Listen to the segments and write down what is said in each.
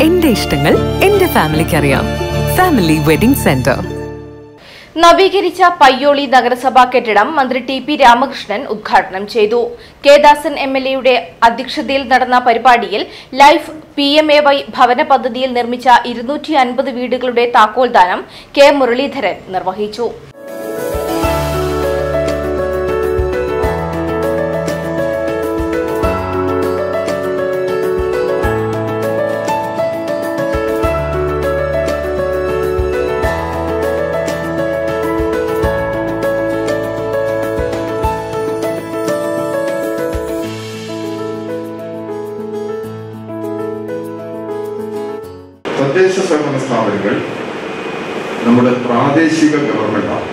എന്റെ ഇഷ്ടങ്ങൾ എന്റെ ഫാമിലിക്ക് അറിയാം ഫാമിലി വെഡിംഗ് സെന്റർ നവീകരിച്ച പയ്യോളി നഗരസഭാ കെട്ടിടം മന്ത്രി ടി പി രാമകൃഷ്ണൻ ഉദ്ഘാടനം ചെയ്തു കെ ദാസൻ എം എൽ എയുടെ അധ്യക്ഷതയിൽ നടന്ന പരിപാടിയിൽ LIFE P M A Y ഭവന പദ്ധതിയിൽ നിർമ്മിച്ച ഇരുന്നൂറ്റി അൻപത് വീടുകളുടെ താക്കോൽദാനം കെ മുരളീധരൻ നിർവഹിച്ചു തദ്ദേശ സ്വയംഭരണ സ്ഥാപനങ്ങൾ നമ്മുടെ പ്രാദേശിക ഗവൺമെന്റാണ്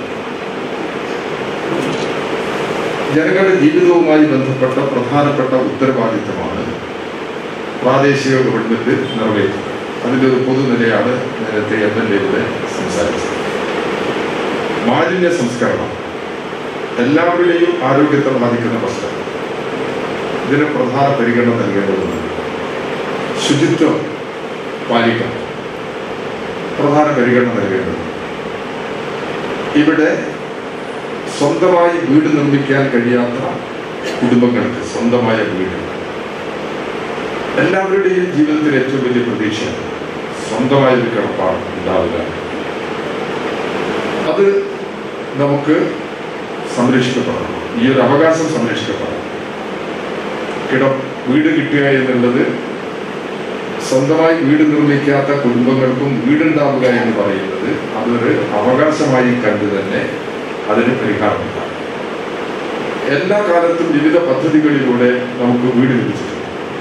ജനങ്ങളുടെ ജീവിതവുമായി ബന്ധപ്പെട്ട പ്രധാനപ്പെട്ട ഉത്തരവാദിത്തമാണ് പ്രാദേശിക ഗവൺമെന്റ് നിറവേറ്റുന്നത് അതിൻ്റെ ഒരു പൊതുനിലയാണ് നേരത്തെ എം എൽ എയുടെ സംസാരിച്ചത് മാലിന്യ സംസ്കരണം എല്ലാവരുടെയും ആരോഗ്യത്തെ ബാധിക്കുന്ന പ്രശ്നം ഇതിന് പ്രധാന പരിഗണന നൽകേണ്ടതുണ്ട് ശുചിത്വം പാലിക്കണം പ്രധാന പരിഗണന നൽകേണ്ടത് ഇവിടെ സ്വന്തമായി വീട് നിർമ്മിക്കാൻ കഴിയാത്ത കുടുംബങ്ങൾക്ക് സ്വന്തമായ വീട് എല്ലാവരുടെയും ജീവിതത്തിൽ ഏറ്റവും വലിയ പ്രതീക്ഷ സ്വന്തമായ ഒരു കിടപ്പാണ് ഉണ്ടാവുക അത് നമുക്ക് സംരക്ഷിക്കപ്പെടണം ഈ ഒരു അവകാശം സംരക്ഷിക്കപ്പെടണം കിട വീട് കിട്ടുക എന്നുള്ളത് സ്വന്തമായി വീട് നിർമ്മിക്കാത്ത കുടുംബങ്ങൾക്കും വീടുണ്ടാവുക എന്ന് പറയുന്നത് അതൊരു അവകാശമായി കണ്ടു തന്നെ അതിന് പരിഹാരമുണ്ടാകും എല്ലാ കാലത്തും വിവിധ പദ്ധതികളിലൂടെ നമുക്ക് വീട് ലഭിച്ചിട്ടുണ്ട്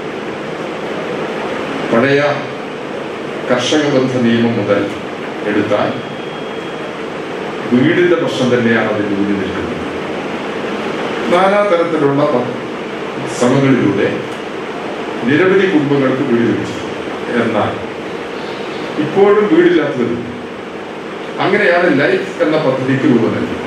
പഴയ കർഷക ബന്ധ നിയമം മുതൽ എടുത്താൽ വീടിന്റെ പ്രശ്നം തന്നെയാണ് അതിൽ ഊന്നി നിൽക്കുന്നത് നാനാ തരത്തിലുള്ള പ- ശ്രമങ്ങളിലൂടെ നിരവധി കുടുംബങ്ങൾക്ക് വീട് ലഭിച്ചിട്ടുണ്ട് എന്നാൽ ഇപ്പോഴും വീടില്ലാത്തവരും അങ്ങനെയാണ് ലൈഫ് എന്ന പദ്ധതിക്ക് രൂപം നൽകിയത്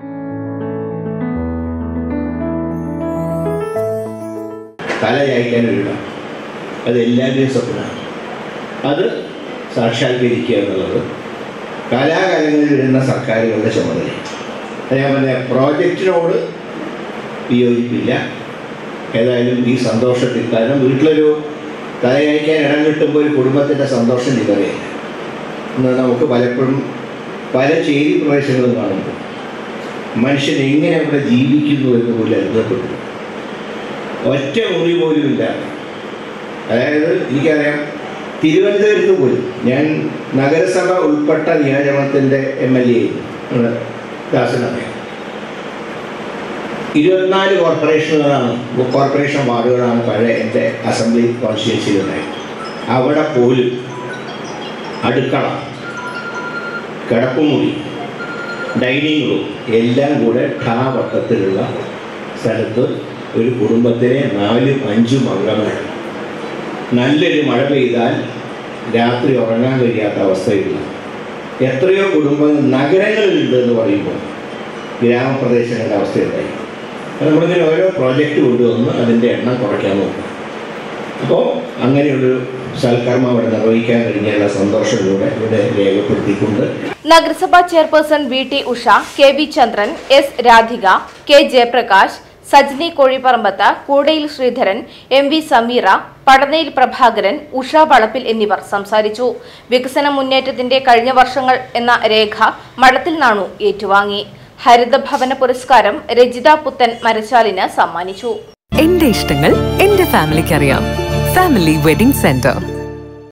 തല ചായ്ക്കാൻ ഒരിടം അത് എല്ലാവരുടെയും സ്വപ്നമാണ് അത് സാക്ഷാത്കരിക്കുക എന്നുള്ളത് കലാകാലങ്ങളിൽ വരുന്ന സർക്കാരുകളുടെ ചുമതലയാണ് അത് ഞാൻ പറഞ്ഞ പ്രോജക്റ്റിനോട് വിയോജിപ്പില്ല ഏതായാലും ഈ സന്തോഷത്തിൽ കാരണം വീട്ടിലൊരു തലയയക്കാൻ ഇടം കിട്ടുമ്പോൾ ഒരു കുടുംബത്തിൻ്റെ സന്തോഷം നിലവില്ല എന്ന് നമുക്ക് പലപ്പോഴും പല ചേരി പ്രദേശങ്ങളും കാണുമ്പോൾ മനുഷ്യൻ എങ്ങനെ അവിടെ ജീവിക്കുന്നു എന്ന് പോലും അത്ഭുതപ്പെട്ടു ഒറ്റ മുറി പോലും ഇല്ല അതായത് എനിക്കറിയാം തിരുവനന്തപുരത്ത് പോലും ഞാൻ നഗരസഭ ഉൾപ്പെട്ട നിയോജകമത്തിൻ്റെ എം എൽ എ ദാസനറിയാം ഇരുപത്തിനാല് കോർപ്പറേഷനുകളാണ് കോർപ്പറേഷൻ വാർഡുകളാണ് പഴയ എൻ്റെ അസംബ്ലി കോൺസ്റ്റിറ്റ്യൻസിയിലുണ്ടായത് അവിടെ പോലും അടുക്കള കിടപ്പുമുറി ഡൈനിങ് റൂം എല്ലാം കൂടെ ഠാ വട്ടത്തിലുള്ള സ്ഥലത്ത് ഒരു കുടുംബത്തിനെ നാലും അഞ്ചും അംഗങ്ങൾ നല്ലൊരു മഴ പെയ്താൽ രാത്രി ഉറങ്ങാൻ കഴിയാത്ത അവസ്ഥയില്ല എത്രയോ കുടുംബങ്ങൾ നഗരങ്ങളിലുണ്ട് എന്ന് പറയുമ്പോൾ ഗ്രാമപ്രദേശങ്ങളുടെ അവസ്ഥയുണ്ടായി അപ്പോൾ നമ്മളിങ്ങനെ ഓരോ പ്രോജക്റ്റ് കൊണ്ടുവന്ന് അതിൻ്റെ എണ്ണം കുറയ്ക്കാൻ നോക്കും അപ്പോൾ അങ്ങനെയൊരു സൽക്കർമ്മം അവിടെ നിർവഹിക്കാൻ കഴിഞ്ഞുള്ള സന്തോഷത്തിലൂടെ ഇവിടെ രേഖപ്പെടുത്തിക്കൊണ്ട് നഗരസഭാ chairperson V T Usha K V Chandran S Radhika K Jayaprakash Sajni Kozhiparambath Koodayil Sreedharan M V Sameera Padanayil Prabhakaran Usha Valappil എന്നിവർ സംസാരിച്ചു വികസന മുന്നേറ്റത്തിന്റെ കഴിഞ്ഞ വർഷങ്ങൾ എന്ന രേഖ മഠത്തിൽ നാണു ഏറ്റുവാങ്ങി ഹരിതഭവന പുരസ്കാരം രജിത പുത്തൻ മരച്ചാലിന് സമ്മാനിച്ചു എന്റെ ഇഷ്ടങ്ങൾ എന്റെ ഫാമിലിക്ക് അറിയാം ഫാമിലി വെഡിംഗ് സെന്റർ